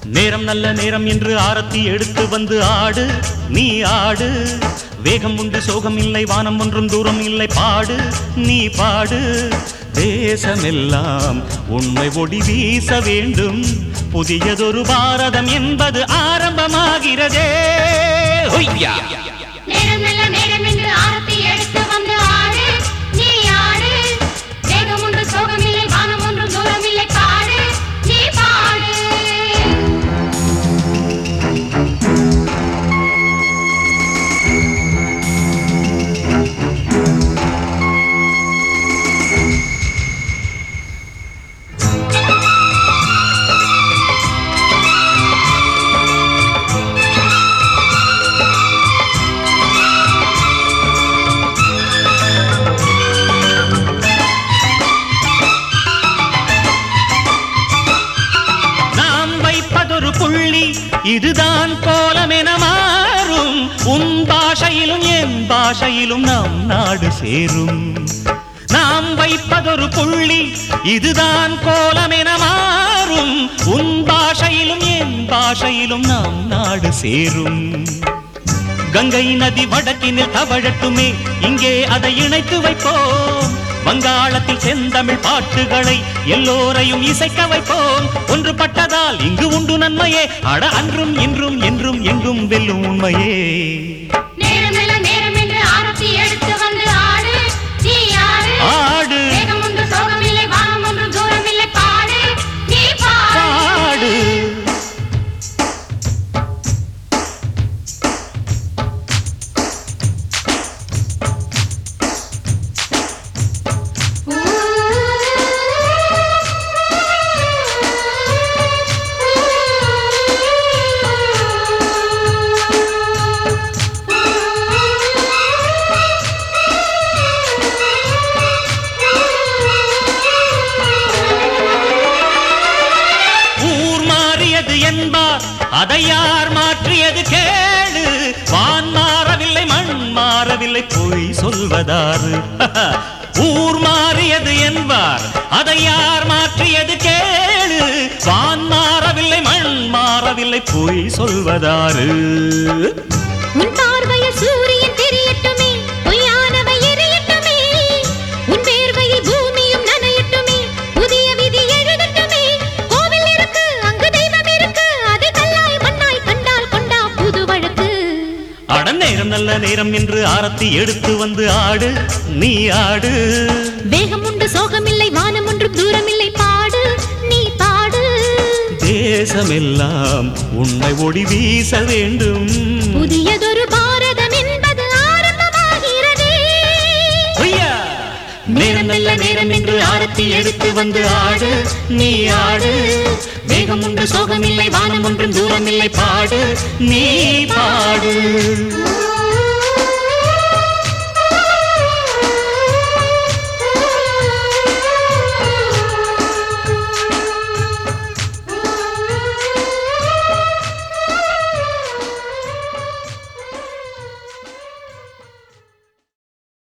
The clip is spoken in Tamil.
நேரம் நல்ல நேரம் என்று ஆரத்தி எடுத்து வந்து ஆடு நீ ஆடு வேகம் உண்டு சோகம் இல்லை வானம் ஒன்றும் தூரம் இல்லை பாடு நீ பாடு தேசமெல்லாம் உண்மை ஒளி வீச வேண்டும் புதியதொரு பாரதம் என்பது ஆரம்பமாகிறதே ஹொய்யா! நேரம் நல்ல நேரம் என்று ஆரத்தி எடுத்து வந்து ஆடு நீ ஆடு வேகம் ஒன்று சோகமில்லை வானம் ஒன்றும் தூரமில்லை பாடு நீ பாடு நாம் வைப்பதொரு புள்ளி இதுதான் கோலமென மாறும் உன் பாஷையிலும் என் பாஷையிலும் நம் நாடு சேரும் நாம் வைப்பதொரு புள்ளி இதுதான் கோலமென மாறும் உன் பாஷையிலும் என் பாஷையிலும் நம் நாடு சேரும் கங்கை நதி வடக்கினில் தவழட்டுமே இங்கே அதை இணைத்து வைப்போம் வங்காளத்தில் செந்தமிழ் பாட்டுகளை எல்லோரையும் இசைக்க வைப்போம் ஒன்றுபட்டதால் இங்கு உண்டு நன்மையே அட அன்றும் இன்றும் என்றும் எங்கும் வெல்லும் உண்மையே நேரம் நல்ல நேரம் என்று ஆரத்தி எடுத்து வந்து ஆடு நீ ஆடு ஆடு வேகம் ஒன்று சோகமில்லை வானம் ஒன்றும் தூரமில்லை பாடு நீ பாடு பாடு ஊர் மாறியது என்பார் அதை யார் மாற்றியது கேளு வான் மாறவில்லை மண் மாறவில்லை பொய் சொல்வதாறு ஊர் மாறியது என்பார் அதை யார் மாற்றியது கேளு வான் மாறவில்லை மண் மாறவில்லை பொய் சொல்வதாறு உன் பார்வையில் சூரியன் தெரியட்டுமே பொய்யானவை எரியட்டுமே உன் வேர்வையில் பூமியும் நனையட்டுமே புதிய விதி எழுதட்டுமே கோவில் இருக்கு அங்கு தெய்வம் இருக்கு அதை கல்லாய் மண்ணாய் கண்டால் கொண்டா புது வழக்கு அட நேரம் நல்ல நேரம் என்று ஆரத்தி எடுத்து வந்து ஆடு நீ ஆடு வேகம் உண்டு சோகமில்லை வானம் ஒன்றும் தூரமில்லை பாடு நீ பாடு தேசமெல்லாம் உண்மை ஒளி வீச வேண்டும் புதியதொரு பாரதம் என்பது ஆரம்பமாகிறதே ஐயா! நேரம் நல்ல நேரம் என்று ஆரத்தி எடுத்து வந்து ஆடு நீ ஆடு வேகம் உண்டு சோகமில்லை வானம் ஒன்றும் தூரமில்லை பாடு நீ பாடு